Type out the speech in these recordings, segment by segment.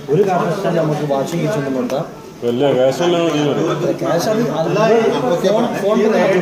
ഒരു കാരണവശാലും നമുക്ക് വാഷിംഗ് മെഷീൻ വേണ്ട വലിയ ക്യാഷെല്ലാം മതി പറയും. ക്യാഷ് അത് അത് ഫോൺ ഫോൺ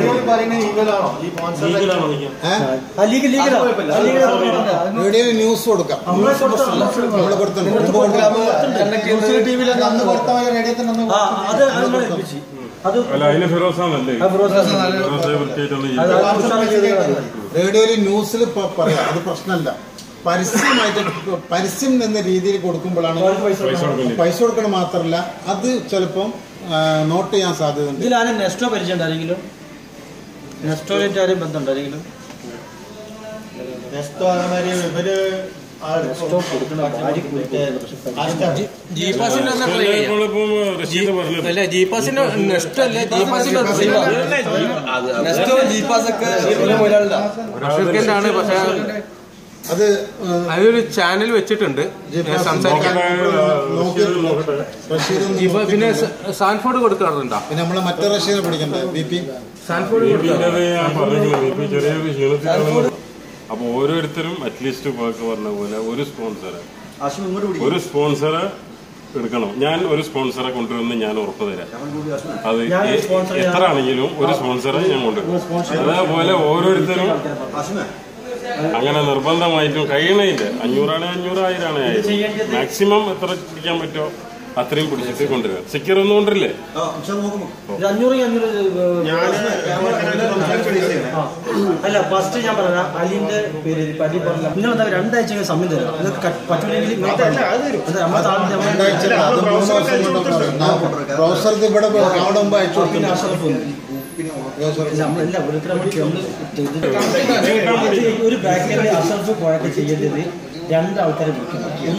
ആ ലീഗ് ലീഗിലാ വീഡിയോ ന്യൂസ് കൊടുക്കാം നമ്മളെ കൊടുത്തല്ല നമ്മൾ കൊടുത്തിട്ടുണ്ട് മുമ്പ് കൊടുക്കാം ടിവിയിലൊക്കെ അന്ന് കൊടുത്ത റേഡിയോ തന്നെ ആ അത് അത് നമ്മൾ ഏൽപ്പിച്ച് അത് അല്ല അതിന് ഫിറോസാന്നല്ലേ ആ ഫിറോസ് ഹാസൻ ഫിറോസെ വൃത്തിയായിട്ടൊന്നും അത് ചെയ്യില്ല. ഉഷാറ് ചെയ്തതാണ്. റേഡിയോയിൽ ന്യൂസിൽ പറയാം അത് പ്രശ്നമല്ല പരസ്യമായിട്ട് പരസ്യം എന്ന രീതിയിൽ കൊടുക്കുമ്പോഴാണ് അവർക്ക് പൈസ പൈസ കൊടുക്കേണ്ടി പൈസ കൊടുക്കണം മാത്രമല്ല അത് ചിലപ്പം നോട്ട് ചെയ്യാൻ സാധ്യതയുണ്ട് ഇതിൽ ആരും നെസ്റ്റോ പരിചയം ആരെങ്കിലും നെസ്റ്റോയിലേക്ക് ആരും ബന്ധമുണ്ട് ആരെങ്കിലും നെക്സ്റ്റ് അതേമാതിരി ഇവര് ആ നെസ്റ്റോ കൊടുക്കുന്ന ഭാര്യ കൊടുക്കുന്നത് ജീപ്പാസിന്റെ ഒന്ന് ട്രൈ ചെയ്യാം നമ്മളിപ്പം റഷീദ് പറഞ്ഞു അല്ല ജീപ്പാസിന്റെ നെക്സ്റ്റ് അല്ല ജീപ്പാസിന്റെ നെക്സ്റ്റ് ജീപ്പാസ് ഒക്കെ റഷീദ് ആണ് പക്ഷെ അത് അതൊരു ചാനൽ വെച്ചിട്ടുണ്ട് ഞാൻ സംസാരിക്കാൻ നോക്കി നോക്കട്ടെ റഷീദ് ഒന്ന് ജീപ്പ പിന്നെ സ- സാൻഫോർഡ് കൊടുക്കാറുണ്ടോ പിന്നെ നമ്മളെ മറ്റേ റഷീദ് പഠിക്കണ്ടേ ബി പി സാൻഫോർഡ് ബിപിയിലത് ഞാൻ പറഞ്ഞില്ല ബിപി ചെറിയൊരു ക്ഷീണത്തിലാണ് അപ്പൊ ഓരോരുത്തരും അറ്റ്ലീസ്റ്റ് പാക്ക് പറഞ്ഞ പോലെ ഒരു സ്പോൺസറെ ആശും ഇങ്ങോട്ട് പിടിക്കും ഒരു സ്പോൺസറെ എടുക്കണം ഞാൻ ഒരു സ്പോൺസറെ കൊണ്ടുവന്ന് ഞാൻ ഉറപ്പ് തരാം അത് ഞാൻ ഒരു എ- സ്പോൺസറെ എത്ര ആണെങ്കിലും ഒരു സ്പോൺസറെ ഞാൻ കൊണ്ടുവരും അതേപോലെ ഓരോരുത്തരും ആശുമേ അങ്ങനെ നിർബന്ധമായിട്ടും കഴിയണയില്ല അഞ്ഞൂറാണ് അഞ്ഞൂറ് ആയിരമാണ് ആയിരം മാക്സിമം എത്ര പിടിക്കാൻ പറ്റുമോ അത്രയും പിടിച്ചിട്ട് കൊണ്ടുവരാം സിക്കർ ഒന്നും കൊണ്ടില്ലേ ആ പക്ഷെ നോക്കുമ്പോ ഇത് അഞ്ഞൂറ് അഞ്ഞൂറ് ഞാൻ ആ. അല്ല ഫസ്റ്റ് ഞാൻ പറഞ്ഞ അലിന്റെ പേര് ഇപ്പൊ അലി പറഞ്ഞ നിങ്ങൾ എന്താ രണ്ടാഴ്ച കഴിഞ്ഞ് സമയം തരാം നിങ്ങൾക്ക് കട്ട് പറ്റൂലെങ്കിൽ നിങ്ങൾ പറഞ്ഞോ. അത് നമ്മുടെ താഴ്ന്ന രണ്ടാഴ്ച അത് മൂന്ന് ദിവസം കൊണ്ട് പ്രൊഫസർ ഇത് ഇവിടെ അവിടെ മുമ്പ് അയച്ചു പിന്നെ കൊടുക്കുന്നു അഷറഫ് വന്നു. നമ്മളല്ല ഓരോരുത്തരെ നമുക്ക് ഒന്ന് ചെയ്തിട്ട് ഒരു ബാക്കിൽ അഷറഫ് പോയൊക്കെ ചെയ്യേണ്ടത് രണ്ടാൾക്കാരെ വിളിക്കണം